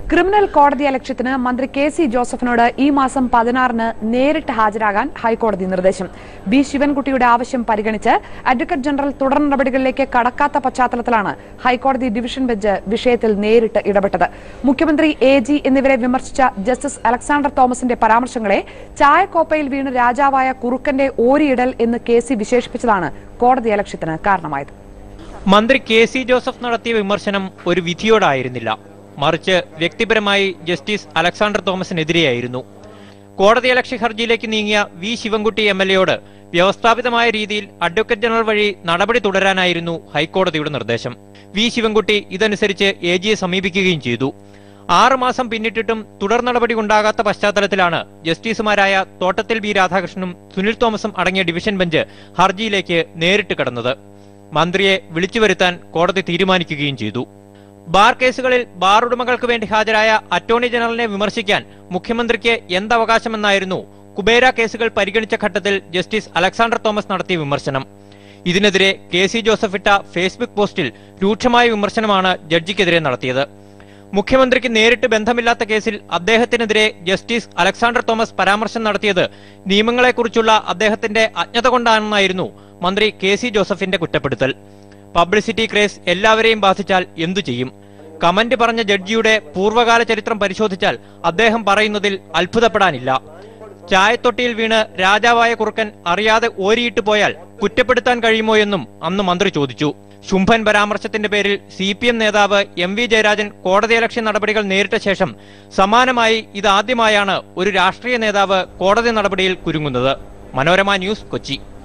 criminal കോടതി അലക്ഷ്യത്തിന് മന്ത്രി K C ജോസഫിനോട് ഈ മാസം പതിനാറിന് നേരിട്ട് ഹാജരാകാൻ ഹൈക്കോടതി നിർദ്ദേശം ബി ശിവൻകുട്ടിയുടെ ആവശ്യം പരിഗണിച്ച് അഡ്വക്കേറ്റ് ജനറൽ തുടർ നടപടികളിലേക്ക് കടക്കാത്ത പശ്ചാത്തലത്തിലാണ് ഹൈക്കോടതി ഡിവിഷൻ ബെഞ്ച് വിഷയത്തിൽ നേരിട്ട് ഇടപെട്ടത് മുഖ്യമന്ത്രി എ ജി എന്നിവരെ വിമർശിച്ച ജസ്റ്റിസ് അലക്സാണ്ടർ തോമസിന്റെ പരാമർശങ്ങളെ ചായക്കോപ്പയിൽ വീണ് രാജാവായ കുറുക്കന്റെ ഓരിയിടൽ എന്ന് കെ സി വിശേഷിപ്പിച്ചതാണ് കോടതി അലക്ഷ്യത്തിന് കാരണമായത് മന്ത്രി കെ സി ജോസഫ് നടത്തിയ വിമർശനം ഒരു വിധിയോടായിരുന്നില്ല മറിച്ച് വ്യക്തിപരമായി ജസ്റ്റിസ് അലക്സാണ്ടർ തോമസിനെതിരെയായിരുന്നു കോടതിയലക്ഷ്യ ഹർജിയിലേക്ക് നീങ്ങിയ വി ശിവൻകുട്ടി എം എൽ എയോട് വ്യവസ്ഥാപിതമായ രീതിയിൽ അഡ്വക്കേറ്റ് ജനറൽ വഴി നടപടി തുടരാനായിരുന്നു ഹൈക്കോടതിയുടെ നിർദ്ദേശം വി ശിവൻകുട്ടി ഇതനുസരിച്ച് എ ജിയെ സമീപിക്കുകയും ചെയ്തു ആറുമാസം പിന്നിട്ടിട്ടും തുടർ നടപടി ഉണ്ടാകാത്ത പശ്ചാത്തലത്തിലാണ് ജസ്റ്റിസുമാരായ തോട്ടത്തിൽ ബി രാധാകൃഷ്ണനും സുനിൽ തോമസും അടങ്ങിയ ഡിവിഷൻ ബെഞ്ച് ഹർജിയിലേക്ക് നേരിട്ട് കടന്നത് മന്ത്രിയെ വിളിച്ചു വരുത്താൻ കോടതി തീരുമാനിക്കുകയും ചെയ്തു ബാർ കേസുകളിൽ ബാർ ഉടമകൾക്ക് വേണ്ടി ഹാജരായ അറ്റോർണി ജനറലിനെ വിമർശിക്കാൻ മുഖ്യമന്ത്രിക്ക് എന്തവകാശമെന്നായിരുന്നു കുബേര കേസുകൾ പരിഗണിച്ച ഘട്ടത്തിൽ ജസ്റ്റിസ് അലക്സാണ്ടർ തോമസ് നടത്തിയ വിമർശനം ഇതിനെതിരെ കെ സി ജോസഫ് ഇട്ട ഫേസ്ബുക്ക് പോസ്റ്റിൽ രൂക്ഷമായ വിമർശനമാണ് ജഡ്ജിക്കെതിരെ നടത്തിയത് മുഖ്യമന്ത്രിക്ക് നേരിട്ട് ബന്ധമില്ലാത്ത കേസിൽ അദ്ദേഹത്തിനെതിരെ ജസ്റ്റിസ് അലക്സാണ്ടർ തോമസ് പരാമർശം നടത്തിയത് നിയമങ്ങളെക്കുറിച്ചുള്ള അദ്ദേഹത്തിന്റെ അജ്ഞത കൊണ്ടാണെന്നായിരുന്നു മന്ത്രി കെ സി ജോസഫിന്റെ കുറ്റപ്പെടുത്തൽ പബ്ലിസിറ്റി ക്രേസ് എല്ലാവരെയും ബാധിച്ചാൽ എന്തു ചെയ്യും കമന്റ് പറഞ്ഞ ജഡ്ജിയുടെ പൂർവ്വകാല ചരിത്രം പരിശോധിച്ചാൽ അദ്ദേഹം പറയുന്നതിൽ അത്ഭുതപ്പെടാനില്ല ചായത്തൊട്ടിയിൽ വീണ് രാജാവായ കുറുക്കൻ അറിയാതെ ഓരിയിട്ട് പോയാൽ കുറ്റപ്പെടുത്താൻ കഴിയുമോ എന്നും അന്ന് മന്ത്രി ചോദിച്ചു ശുംഭൻ പരാമർശത്തിന്റെ പേരിൽ സി പി എം നേതാവ് എം വി ജയരാജൻ കോടതിയലക്ഷ്യ നടപടികൾ നേരിട്ട ശേഷം സമാനമായി ഇതാദ്യമായാണ് ഒരു രാഷ്ട്രീയ നേതാവ് കോടതി നടപടിയിൽ കുരുങ്ങുന്നത് മനോരമ ന്യൂസ് കൊച്ചി